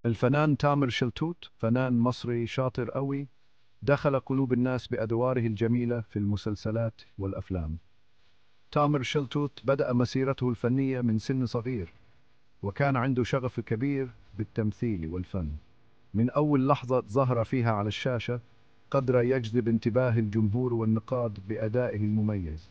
الفنان تامر شلتوت فنان مصري شاطر قوي دخل قلوب الناس بأدواره الجميلة في المسلسلات والأفلام تامر شلتوت بدأ مسيرته الفنية من سن صغير وكان عنده شغف كبير بالتمثيل والفن من أول لحظة ظهر فيها على الشاشة قدر يجذب انتباه الجمهور والنقاد بأدائه المميز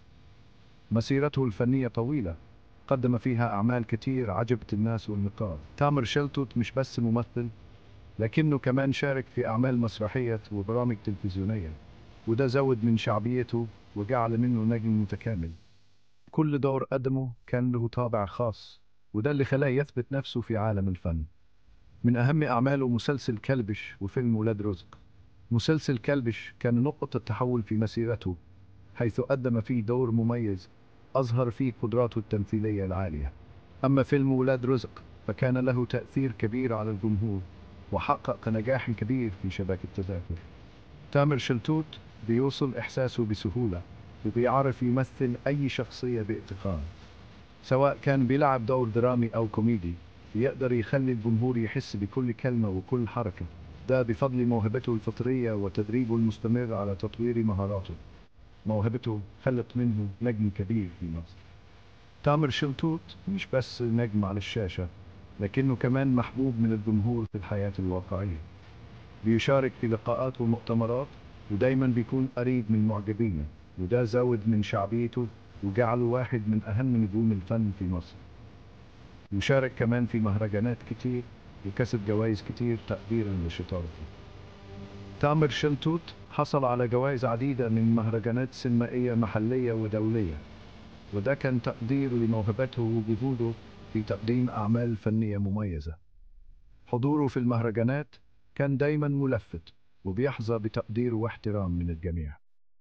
مسيرته الفنية طويلة قدم فيها أعمال كتير عجبت الناس والنقاد تامر شلتوت مش بس ممثل لكنه كمان شارك في أعمال مسرحية وبرامج تلفزيونية وده زود من شعبيته وجعل منه نجم متكامل كل دور قدمه كان له طابع خاص وده اللي خلاه يثبت نفسه في عالم الفن من أهم أعماله مسلسل كلبش وفيلم ولاد رزق مسلسل كلبش كان نقطة تحول في مسيرته حيث قدم فيه دور مميز أظهر فيه قدراته التمثيلية العالية أما فيلم ولاد رزق فكان له تأثير كبير على الجمهور وحقق نجاح كبير في شباك التذاكر تامر شلتوت بيوصل إحساسه بسهولة وبيعرف يمثل أي شخصية باتقان سواء كان بيلعب دور درامي أو كوميدي يقدر يخلي الجمهور يحس بكل كلمة وكل حركة ده بفضل موهبته الفطرية وتدريبه المستمر على تطوير مهاراته موهبته خلت منه نجم كبير في مصر تامر شلتوت مش بس نجم على الشاشة لكنه كمان محبوب من الجمهور في الحياة الواقعية بيشارك في لقاءات ومؤتمرات ودايما بيكون قريب من معجبينه وده زود من شعبيته وجعله واحد من أهم نجوم الفن في مصر يشارك كمان في مهرجانات كتير وكسب جوائز كتير تقديرا لشطارته تامر شلتوت حصل على جوائز عديدة من مهرجانات سينمائية محلية ودولية وده كان تقدير لموهبته وجهوده في تقديم أعمال فنية مميزة حضوره في المهرجانات كان دايما ملفت وبيحظى بتقدير واحترام من الجميع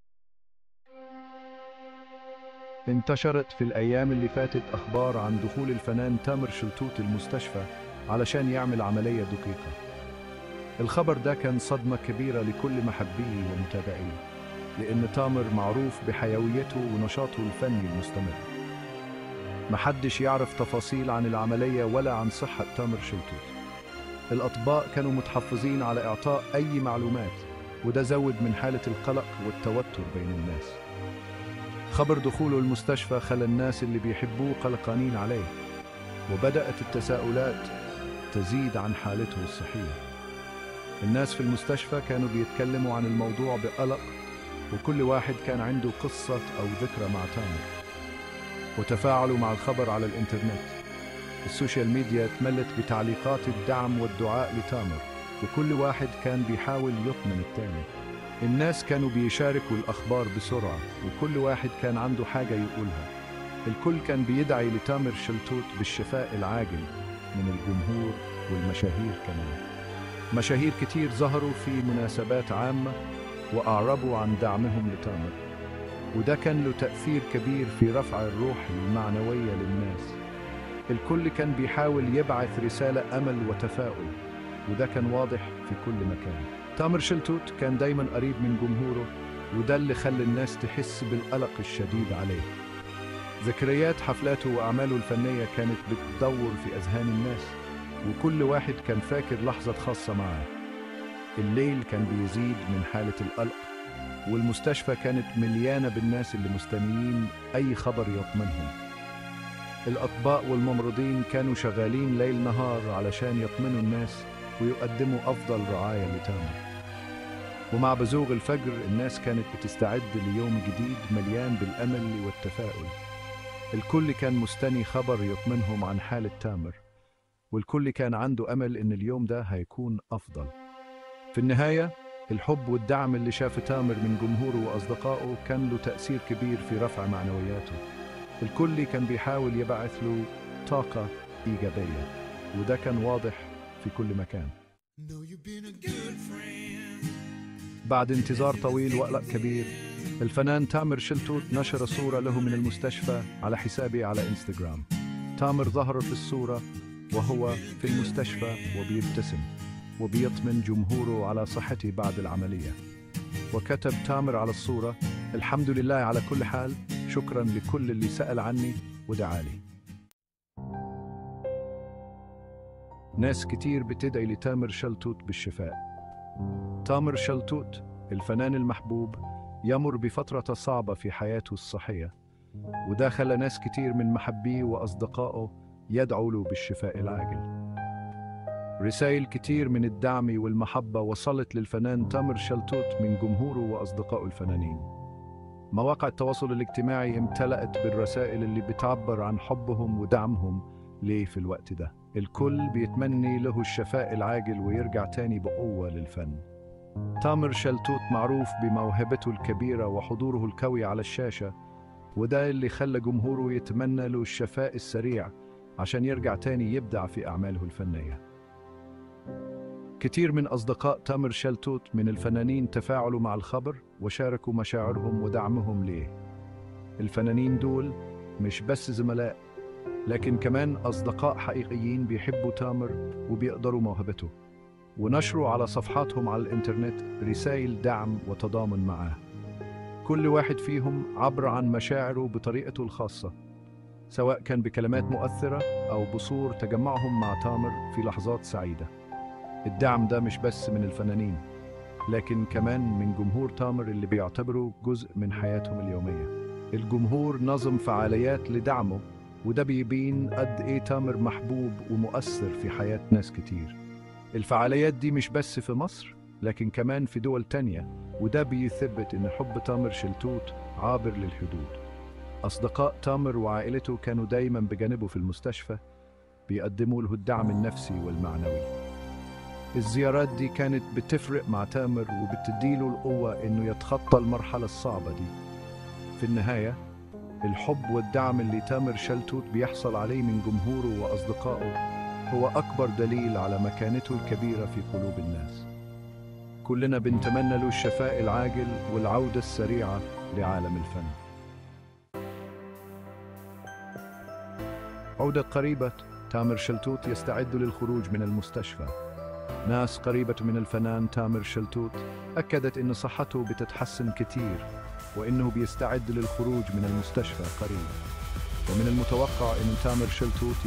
انتشرت في الأيام اللي فاتت أخبار عن دخول الفنان تامر شلتوت المستشفى علشان يعمل عملية دقيقة الخبر ده كان صدمة كبيرة لكل محبيه ومتابعيه لأن تامر معروف بحيويته ونشاطه الفني المستمر محدش يعرف تفاصيل عن العملية ولا عن صحة تامر شلتوت الأطباء كانوا متحفظين على إعطاء أي معلومات وده زود من حالة القلق والتوتر بين الناس خبر دخوله المستشفى خلى الناس اللي بيحبوه قلقانين عليه وبدأت التساؤلات تزيد عن حالته الصحية الناس في المستشفى كانوا بيتكلموا عن الموضوع بقلق وكل واحد كان عنده قصة أو ذكرى مع تامر وتفاعلوا مع الخبر على الإنترنت السوشيال ميديا تملت بتعليقات الدعم والدعاء لتامر وكل واحد كان بيحاول يطمن التاني الناس كانوا بيشاركوا الأخبار بسرعة وكل واحد كان عنده حاجة يقولها الكل كان بيدعي لتامر شلتوت بالشفاء العاجل من الجمهور والمشاهير كمان مشاهير كتير ظهروا في مناسبات عامة وأعربوا عن دعمهم لتامر وده كان له تأثير كبير في رفع الروح المعنوية للناس الكل كان بيحاول يبعث رسالة أمل وتفاؤل وده كان واضح في كل مكان تامر شلتوت كان دايما قريب من جمهوره وده اللي خلى الناس تحس بالقلق الشديد عليه ذكريات حفلاته وأعماله الفنية كانت بتدور في أذهان الناس وكل واحد كان فاكر لحظة خاصة معاه الليل كان بيزيد من حالة القلق والمستشفى كانت مليانة بالناس اللي مستنيين أي خبر يطمنهم الأطباء والممرضين كانوا شغالين ليل نهار علشان يطمنوا الناس ويقدموا أفضل رعاية لتامر ومع بزوغ الفجر الناس كانت بتستعد ليوم جديد مليان بالأمل والتفاؤل الكل كان مستني خبر يطمنهم عن حالة تامر والكل كان عنده أمل إن اليوم ده هيكون أفضل في النهاية الحب والدعم اللي شافه تامر من جمهوره وأصدقائه كان له تأثير كبير في رفع معنوياته الكل كان بيحاول يبعث له طاقة إيجابية وده كان واضح في كل مكان بعد انتظار طويل وقلق كبير الفنان تامر شلتوت نشر صورة له من المستشفى على حسابه على انستغرام تامر ظهر في الصورة وهو في المستشفى وبيبتسم وبيطمن جمهوره على صحته بعد العملية وكتب تامر على الصورة الحمد لله على كل حال شكرا لكل اللي سأل عني ودعالي ناس كتير بتدعي لتامر شلتوت بالشفاء تامر شلتوت الفنان المحبوب يمر بفترة صعبة في حياته الصحية وده خلى ناس كتير من محبيه وأصدقائه يدعوا له بالشفاء العاجل رسائل كتير من الدعم والمحبة وصلت للفنان تامر شلتوت من جمهوره وأصدقائه الفنانين مواقع التواصل الاجتماعي امتلأت بالرسائل اللي بتعبر عن حبهم ودعمهم ليه في الوقت ده الكل بيتمني له الشفاء العاجل ويرجع تاني بقوة للفن تامر شلتوت معروف بموهبته الكبيرة وحضوره القوي على الشاشة وده اللي خلى جمهوره يتمنى له الشفاء السريع عشان يرجع تاني يبدع في أعماله الفنية كتير من أصدقاء تامر شلتوت من الفنانين تفاعلوا مع الخبر وشاركوا مشاعرهم ودعمهم ليه الفنانين دول مش بس زملاء لكن كمان أصدقاء حقيقيين بيحبوا تامر وبيقدروا موهبته ونشروا على صفحاتهم على الإنترنت رسائل دعم وتضامن معاه كل واحد فيهم عبر عن مشاعره بطريقته الخاصة سواء كان بكلمات مؤثرة أو بصور تجمعهم مع تامر في لحظات سعيدة الدعم ده مش بس من الفنانين لكن كمان من جمهور تامر اللي بيعتبره جزء من حياتهم اليومية الجمهور نظم فعاليات لدعمه وده بيبين قد إيه تامر محبوب ومؤثر في حياة ناس كتير الفعاليات دي مش بس في مصر لكن كمان في دول تانية وده بيثبت إن حب تامر شلتوت عابر للحدود أصدقاء تامر وعائلته كانوا دايما بجانبه في المستشفى بيقدموا له الدعم النفسي والمعنوي الزيارات دي كانت بتفرق مع تامر وبتديله القوة إنه يتخطى المرحلة الصعبة دي في النهاية الحب والدعم اللي تامر شلتوت بيحصل عليه من جمهوره وأصدقائه هو أكبر دليل على مكانته الكبيرة في قلوب الناس كلنا بنتمنى له الشفاء العاجل والعودة السريعة لعالم الفن عودة قريبة تامر شلتوت يستعد للخروج من المستشفى ناس قريبة من الفنان تامر شلتوت أكدت أن صحته بتتحسن كتير وأنه بيستعد للخروج من المستشفى قريبا ومن المتوقع أن تامر شلتوت